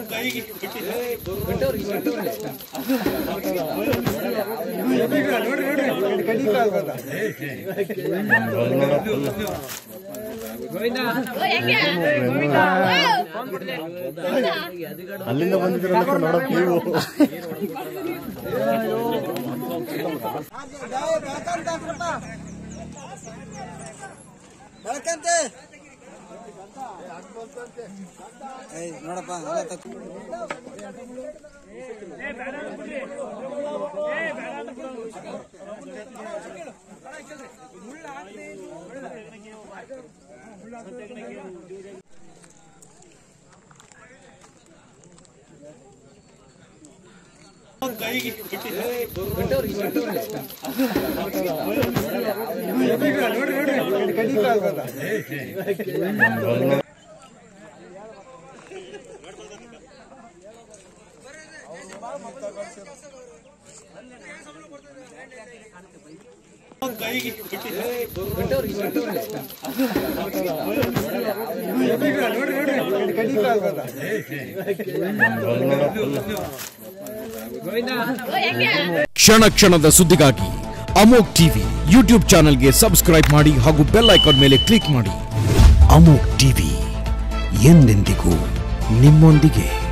ಅಲ್ಲಿಂದ ಬಂದಿದ್ರಲ್ಲ ನೋಡಕ್ ನೀವು ಬೆಳಕಂತೆ ಏಯ್ ನೋಡಪ್ಪ ಅಲ್ಲ ತಪ್ಪು. ಕ್ಷಣ ಕ್ಷಣದ ಸುದ್ದಿಗಾಗಿ ಅಮೋಕ್ ಟಿವಿ ಯೂಟ್ಯೂಬ್ ಚಾನೆಲ್ಗೆ ಸಬ್ಸ್ಕ್ರೈಬ್ ಮಾಡಿ ಹಾಗೂ ಬೆಲ್ ಐಕಾನ್ ಮೇಲೆ ಕ್ಲಿಕ್ ಮಾಡಿ ಅಮೋಕ್ ಟಿವಿ ಎಂದೆಂದಿಗೂ ನಿಮ್ಮೊಂದಿಗೆ